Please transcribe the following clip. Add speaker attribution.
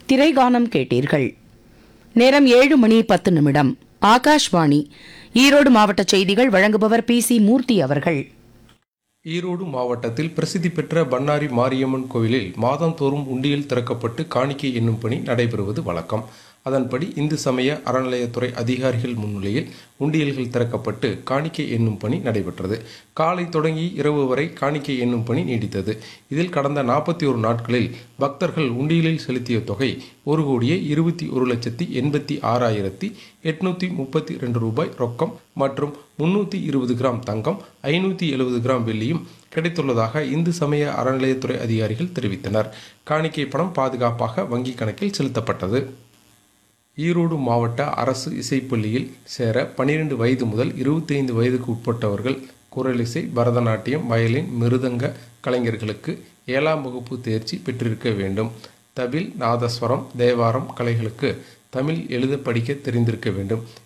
Speaker 1: திரைகானம் கேட்டீர்கள் நேரம் ஏழு மணி பத்து நிமிடம் ஆகாஷ்வாணி ஈரோடு மாவட்ட செய்திகள் வழங்குபவர் பி சி மூர்த்தி அவர்கள்
Speaker 2: ஈரோடு மாவட்டத்தில் பிரசித்தி பெற்ற பண்ணாரி மாரியம்மன் கோவிலில் மாதந்தோறும் உண்டியல் திறக்கப்பட்டு காணிக்கை என்னும் பணி நடைபெறுவது வழக்கம் அதன்படி இந்து சமய அறநிலையத்துறை அதிகாரிகள் முன்னிலையில் உண்டியல்கள் திறக்கப்பட்டு காணிக்கை என்னும் பணி நடைபெற்றது காலை தொடங்கி இரவு வரை காணிக்கை என்னும் பணி நீடித்தது இதில் கடந்த நாற்பத்தி ஒரு நாட்களில் பக்தர்கள் உண்டியலில் செலுத்திய தொகை ஒரு கோடியே இருபத்தி ஒரு லட்சத்தி எண்பத்தி ஆறாயிரத்தி எட்நூத்தி முப்பத்தி ரெண்டு ரூபாய் ரொக்கம் மற்றும் முன்னூற்றி இருபது கிராம் தங்கம் ஐநூற்றி எழுபது கிராம் வெள்ளியும் கிடைத்துள்ளதாக இந்து சமய அறநிலையத்துறை அதிகாரிகள் தெரிவித்தனர் காணிக்கை பணம் பாதுகாப்பாக வங்கி கணக்கில் செலுத்தப்பட்டது ஈரோடு மாவட்ட அரசு இசைப்பள்ளியில் சேர பன்னிரெண்டு வயது முதல் இருபத்தைந்து வயதுக்கு உட்பட்டவர்கள் குரலிசை பரதநாட்டியம் வயலின் மிருதங்க கலைஞர்களுக்கு ஏழாம் வகுப்பு தேர்ச்சி பெற்றிருக்க வேண்டும் தவில் நாதஸ்வரம் தேவாரம் கலைகளுக்கு தமிழ் எழுத படிக்க தெரிந்திருக்க வேண்டும்